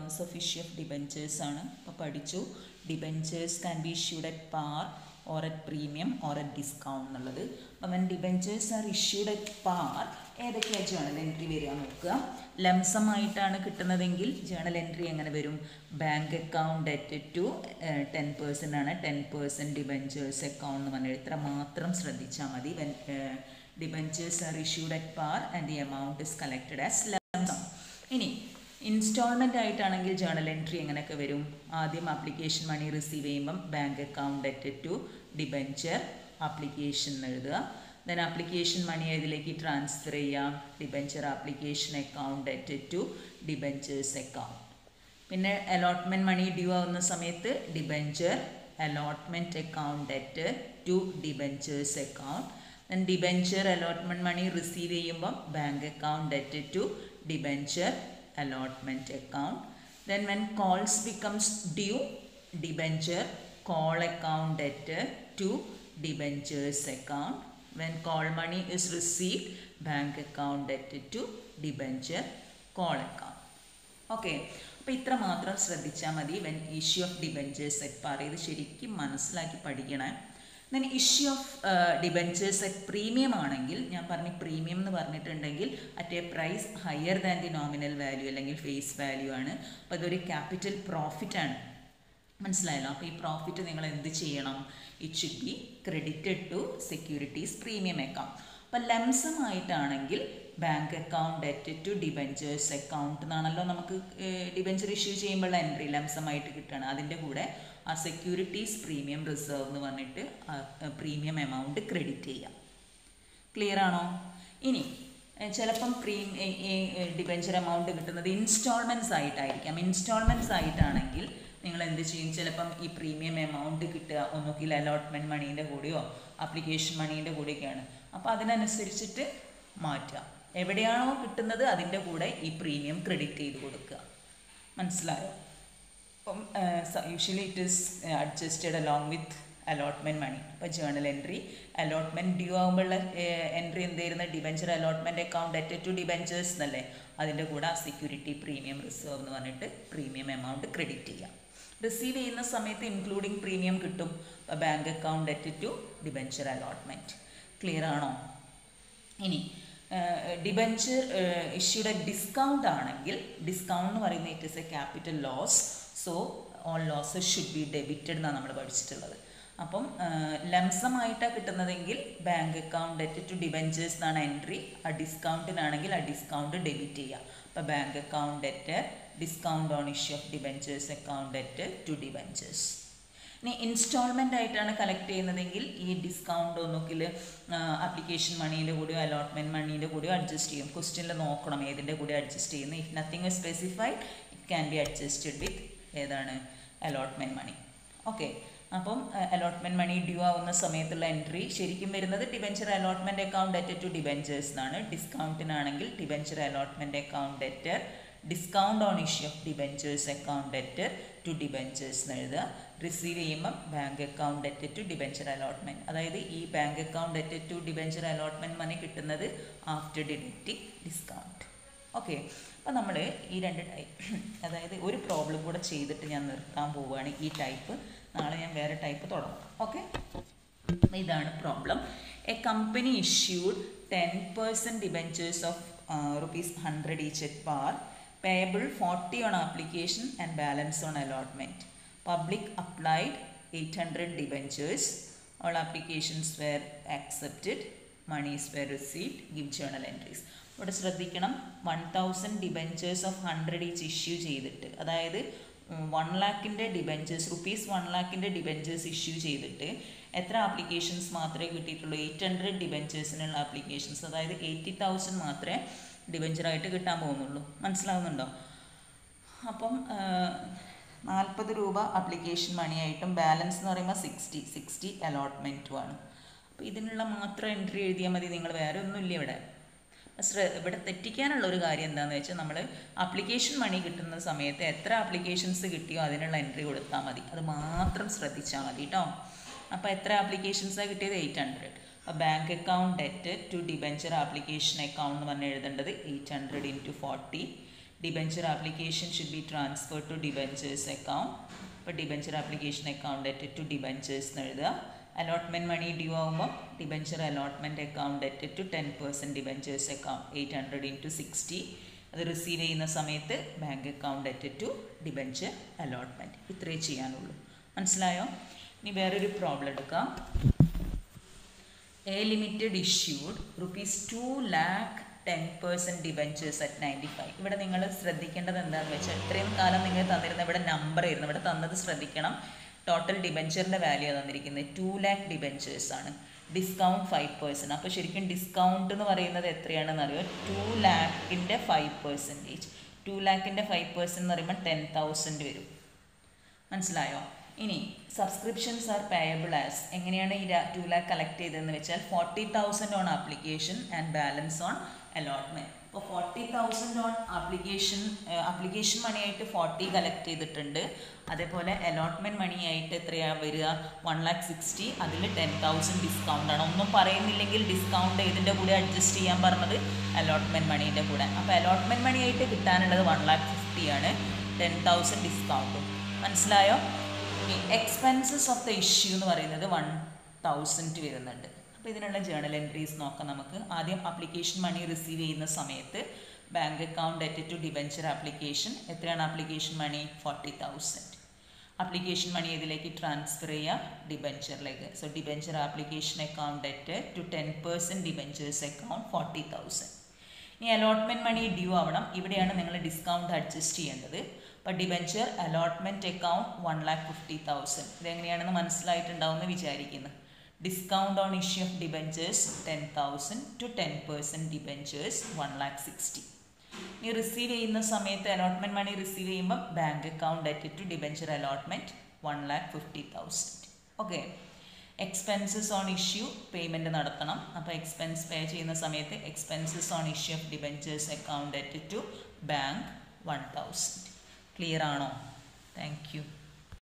Terms of issue of debentures ആണ് അപ്പോൾ പഠിച്ചു debentures can be issued at par or at premium or at discount എന്നുള്ളത് അപ്പം when debentures are issued at par ഏതൊക്കെയാണ് journal entry വരിക നോക്കുക lump sum ആയിട്ടാണ് കിട്ടുന്നതെങ്കിൽ ജേണൽ എൻട്രി എങ്ങനെ വരും bank account at to ten percent ആണ് ടെൻ പേഴ്സൻറ്റ് ഡിബെഞ്ചേഴ്സ് അക്കൗണ്ട് എന്ന് പറഞ്ഞാൽ ഇത്ര മാത്രം ശ്രദ്ധിച്ചാൽ മതി when debentures are issued at par and the amount is collected as lump sum ഇനി ഇൻസ്റ്റാൾമെൻ്റ് ആയിട്ടാണെങ്കിൽ ജേണൽ എൻട്രി എങ്ങനെയൊക്കെ വരും ആദ്യം ആപ്ലിക്കേഷൻ മണി റിസീവ് ചെയ്യുമ്പം bank account at to debenture application എഴുതുക ദെൻ ആപ്ലിക്കേഷൻ മണി ഇതിലേക്ക് ട്രാൻസ്ഫർ ചെയ്യാം debenture application account at to debentures account പിന്നെ അലോട്ട്മെൻറ്റ് മണി ഡ്യൂ ആവുന്ന സമയത്ത് debenture allotment account at to debentures account then debenture allotment money receive ചെയ്യുമ്പം bank account at to debenture allotment account. Then when calls becomes due, debenture call account at to debentures account. When call money is received, bank account at to debenture call account. Okay അപ്പോൾ ഇത്ര മാത്രം ശ്രദ്ധിച്ചാൽ മതി when issue of debentures at par ഇത് ശരിക്കും മനസ്സിലാക്കി പഠിക്കണേ then issue of debentures at premium ആണെങ്കിൽ ഞാൻ പറഞ്ഞു പ്രീമിയം എന്ന് പറഞ്ഞിട്ടുണ്ടെങ്കിൽ at a price higher than the nominal value അല്ലെങ്കിൽ ഫേസ് വാല്യൂ ആണ് അപ്പോൾ അതൊരു ക്യാപിറ്റൽ പ്രോഫിറ്റ് ആണ് മനസ്സിലായല്ലോ അപ്പോൾ ഈ പ്രോഫിറ്റ് നിങ്ങൾ എന്ത് ചെയ്യണം it should be credited to securities premium account അപ്പോൾ ലംസം ആയിട്ടാണെങ്കിൽ bank account at to debentures account എന്നാണല്ലോ നമുക്ക് ഡിബെഞ്ചർ ഇഷ്യൂ ചെയ്യുമ്പോഴുള്ള എൻട്രി ലംസമായിട്ട് കിട്ടുകയാണ് അതിൻ്റെ കൂടെ ആ സെക്യൂരിറ്റീസ് പ്രീമിയം റിസർവ് എന്ന് പറഞ്ഞിട്ട് പ്രീമിയം എമൗണ്ട് ക്രെഡിറ്റ് ചെയ്യാം ക്ലിയർ ആണോ ഇനി ചിലപ്പം പ്രീ ഡിബെഞ്ചർ എമൗണ്ട് കിട്ടുന്നത് ഇൻസ്റ്റാൾമെൻറ്റ്സ് ആയിട്ടായിരിക്കാം ഇൻസ്റ്റാൾമെൻറ്റ്സ് ആയിട്ടാണെങ്കിൽ നിങ്ങൾ എന്ത് ചെയ്യും ചിലപ്പം ഈ പ്രീമിയം എമൗണ്ട് കിട്ടുക ഒന്നുകിൽ അലോട്ട്മെൻറ്റ് മണീൻ്റെ കൂടെയോ ആപ്ലിക്കേഷൻ മണീൻ്റെ കൂടെയൊക്കെയാണ് അപ്പോൾ അതിനനുസരിച്ചിട്ട് മാറ്റുക എവിടെയാണോ കിട്ടുന്നത് അതിൻ്റെ കൂടെ ഈ പ്രീമിയം ക്രെഡിറ്റ് ചെയ്ത് കൊടുക്കുക മനസ്സിലായോ അപ്പം usually it is adjusted along with allotment money അപ്പോൾ ജേണൽ എൻട്രി അലോട്ട്മെൻറ്റ് ഡ്യൂ ആകുമ്പോഴുള്ള എൻട്രി എന്തായിരുന്നു debenture allotment account at to debentures എന്നല്ലേ അതിൻ്റെ കൂടെ ആ സെക്യൂരിറ്റി പ്രീമിയം റിസർവ് എന്ന് പറഞ്ഞിട്ട് പ്രീമിയം എമൗണ്ട് ക്രെഡിറ്റ് ചെയ്യാം റിസീവ് ചെയ്യുന്ന സമയത്ത് ഇൻക്ലൂഡിങ് പ്രീമിയം കിട്ടും അപ്പോൾ bank account at to debenture allotment clear ആണോ ഇനി ഡിബെഞ്ചർ ഇഷ്യൂഡ് ഡിസ്കൗണ്ട് ആണെങ്കിൽ ഡിസ്കൗണ്ട് എന്ന് പറയുന്നത് it is a capital loss so all losses should be debited എന്നാണ് നമ്മൾ പഠിച്ചിട്ടുള്ളത് അപ്പം ലംസമായിട്ടാണ് കിട്ടുന്നതെങ്കിൽ bank account at to debentures എന്നാണ് എൻട്രി ആ ഡിസ്കൗണ്ടിനാണെങ്കിൽ ആ ഡിസ്കൗണ്ട് ഡെബിറ്റ് ചെയ്യുക അപ്പോൾ bank account at discount on issue of debentures account at to debentures ഇനി ഇൻസ്റ്റാൾമെൻ്റ് ആയിട്ടാണ് കളക്ട് ചെയ്യുന്നതെങ്കിൽ ഈ ഡിസ്കൗണ്ട് ഒന്നുകിൽ ആപ്ലിക്കേഷൻ മണീൻ്റെ കൂടെയോ അലോട്ട്മെൻറ്റ് മണീൻ്റെ കൂടെയോ അഡ്ജസ്റ്റ് ചെയ്യും ക്വസ്റ്റ്യനിൽ നോക്കണം ഏതിൻ്റെ കൂടെ അഡ്ജസ്റ്റ് ചെയ്യുന്നത് if nothing specified it can be adjusted with ഏതാണ് അലോട്ട്മെൻറ്റ് മണി ഓക്കെ അപ്പം അലോട്ട്മെൻറ്റ് മണി ഡ്യൂ ആവുന്ന സമയത്തുള്ള എൻട്രി ശരിക്കും വരുന്നത് debenture allotment account at to debentures എന്നാണ് ഡിസ്കൗണ്ടിനാണെങ്കിൽ debenture allotment account at discount on issue of debentures account at to debentures എന്ന് എഴുതുക റിസീവ് ചെയ്യുമ്പം bank account at to debenture allotment അതായത് ഈ bank account at to debenture allotment money കിട്ടുന്നത് after deducting discount okay അപ്പോൾ നമ്മൾ ഈ രണ്ട് ടൈപ്പ് അതായത് ഒരു പ്രോബ്ലം കൂടെ ചെയ്തിട്ട് ഞാൻ നിർത്താൻ പോവുകയാണ് ഈ ടൈപ്പ് നാളെ ഞാൻ വേറെ ടൈപ്പ് തുടങ്ങാം ഓക്കെ ഇതാണ് problem a company issued ten percent debentures of rupees hundred each at par payable forty on application and balance on allotment public applied eight hundred debentures all applications were accepted moneys were received give journal entries ഇവിടെ ശ്രദ്ധിക്കണം one thousand debentures of hundred each issue ചെയ്തിട്ട് അതായത് one ലാക്കിൻ്റെ debentures rupees one ലാക്കിൻ്റെ debentures issue ചെയ്തിട്ട് എത്ര applications മാത്രമേ കിട്ടിയിട്ടുള്ളൂ എയ്റ്റ് ഹൺഡ്രഡ് ഡിബെഞ്ചേഴ്സിനുള്ള ആപ്ലിക്കേഷൻസ് അതായത് എയ്റ്റി തൗസൻഡ് മാത്രമേ ഡിബെഞ്ചറായിട്ട് കിട്ടാൻ പോകുന്നുള്ളൂ മനസ്സിലാവുന്നുണ്ടോ അപ്പം നാൽപ്പത് രൂപ ആപ്ലിക്കേഷൻ മണിയായിട്ടും ബാലൻസ് എന്ന് പറയുമ്പോൾ സിക്സ്റ്റി സിക്സ്റ്റി അലോട്ട്മെൻറ്റുമാണ് അപ്പോൾ ഇതിനുള്ള മാത്രം എൻട്രി എഴുതിയാൽ മതി നിങ്ങൾ വേറെ ഒന്നുമില്ല ഇവിടെ ശ്ര ഇവിടെ തെറ്റിക്കാനുള്ള ഒരു കാര്യം എന്താണെന്ന് വെച്ചാൽ നമ്മൾ ആപ്ലിക്കേഷൻ മണി കിട്ടുന്ന സമയത്ത് എത്ര ആപ്ലിക്കേഷൻസ് കിട്ടിയോ അതിനുള്ള എൻട്രി കൊടുത്താൽ മതി അത് മാത്രം ശ്രദ്ധിച്ചാൽ മതി കേട്ടോ അപ്പോൾ എത്ര ആപ്ലിക്കേഷൻസാണ് കിട്ടിയത് എയ്റ്റ് ഹൺഡ്രഡ് അപ്പോൾ bank account at to debenture application account എന്ന് പറഞ്ഞ് എഴുതേണ്ടത് eight hundred into forty debenture application should be transfer to debentures account അപ്പോൾ debenture application account at to debentures എന്ന് എഴുതുക അലോട്ട്മെൻറ്റ് മണി ഡ്യൂ ആകുമ്പോൾ debenture allotment account at to ten percent debentures account eight hundred into sixty അത് receive ചെയ്യുന്ന സമയത്ത് bank account at to debenture allotment ഇത്രയേ ചെയ്യാനുള്ളൂ മനസ്സിലായോ ഇനി വേറൊരു പ്രോബ്ലം എടുക്കാം a limited issued rupees two lakh ten percent debentures at ninety five ഇവിടെ നിങ്ങൾ ശ്രദ്ധിക്കേണ്ടത് എന്താണെന്ന് വെച്ചാൽ ഇത്രയും കാലം നിങ്ങൾ തന്നിരുന്ന ഇവിടെ നമ്പർ ആയിരുന്നു ഇവിടെ തന്നത് ശ്രദ്ധിക്കണം ടോട്ടൽ ഡിബെഞ്ചറിൻ്റെ വാല്യൂ തന്നിരിക്കുന്നത് ടു ലാക്ക് ഡിബെഞ്ചേഴ്സ് ആണ് ഡിസ്കൗണ്ട് ഫൈവ് പേഴ്സൻറ്റ് അപ്പോൾ ശരിക്കും ഡിസ്കൗണ്ട് എന്ന് പറയുന്നത് എത്രയാണെന്ന് അറിയോ ടു ലാക്കിൻ്റെ ഫൈവ് പെർസെൻറ്റേജ് ടു ലാക്കിൻ്റെ ഫൈവ് പെർസെൻറ്റ് എന്ന് പറയുമ്പോൾ ടെൻ തൗസൻഡ് വരും മനസ്സിലായോ ഇനി സബ്സ്ക്രിപ്ഷൻസ് ആർ പേയബിൾ ആസ് എങ്ങനെയാണ് ഈ ടു ലാക്ക് കളക്ട് ചെയ്തതെന്ന് വെച്ചാൽ forty thousand on application and balance on allotment ഇപ്പോൾ forty thousand on application application മണിയായിട്ട് ഫോർട്ടി കളക്ട് ചെയ്തിട്ടുണ്ട് അതേപോലെ അലോട്ട്മെൻറ്റ് മണിയായിട്ട് എത്രയാണ് വരിക വൺ ലാക്ക് സിക്സ്റ്റി അതിൽ ടെൻ തൗസൻഡ് ഡിസ്കൗണ്ട് ആണ് ഒന്നും പറയുന്നില്ലെങ്കിൽ ഡിസ്കൗണ്ട് ഏതിൻ്റെ കൂടെ അഡ്ജസ്റ്റ് ചെയ്യാൻ പറഞ്ഞത് അലോട്ട്മെൻറ്റ് മണീൻ്റെ കൂടെ അപ്പോൾ അലോട്ട്മെൻറ്റ് മണിയായിട്ട് കിട്ടാനുള്ളത് വൺ ലാക്ക് ഫിഫ്റ്റി ആണ് ടെൻ തൗസൻഡ് ഡിസ്കൗണ്ടും മനസ്സിലായോ ഈ എക്സ്പെൻസസ് ഓഫ് ദ ഇഷ്യൂ എന്ന് പറയുന്നത് വൺ തൗസൻഡ് വരുന്നുണ്ട് അപ്പോൾ ഇതിനുള്ള ജേണൽ എൻട്രീസ് നോക്കാം നമുക്ക് ആദ്യം ആപ്ലിക്കേഷൻ മണി റിസീവ് ചെയ്യുന്ന സമയത്ത് bank account at to debenture application എത്രയാണ് application money forty thousand application money ഇതിലേക്ക് ട്രാൻസ്ഫർ ചെയ്യുക ഡിബെഞ്ചറിലേക്ക് so debenture application account at to ten percent debentures account forty thousand ഇനി അലോട്ട്മെൻറ്റ് മണി ഡ്യൂ ആവണം ഇവിടെയാണ് നിങ്ങൾ ഡിസ്കൗണ്ട് അഡ്ജസ്റ്റ് ചെയ്യേണ്ടത് അപ്പോൾ debenture allotment account one lakh fifty thousand ഇതെങ്ങനെയാണെന്ന് മനസ്സിലായിട്ടുണ്ടാവും എന്ന് വിചാരിക്കുന്നു discount on issue of debentures ten thousand to ten percent debentures one lakh sixty ഇനി റിസീവ് ചെയ്യുന്ന സമയത്ത് അലോട്ട്മെൻറ്റ് മണി റിസീവ് ചെയ്യുമ്പോൾ bank account at to debenture allotment one lakh fifty thousand okay expenses on issue payment നടത്തണം അപ്പോൾ expense pay ചെയ്യുന്ന സമയത്ത് expenses on issue of debentures account at to bank one thousand clear ആണോ thank U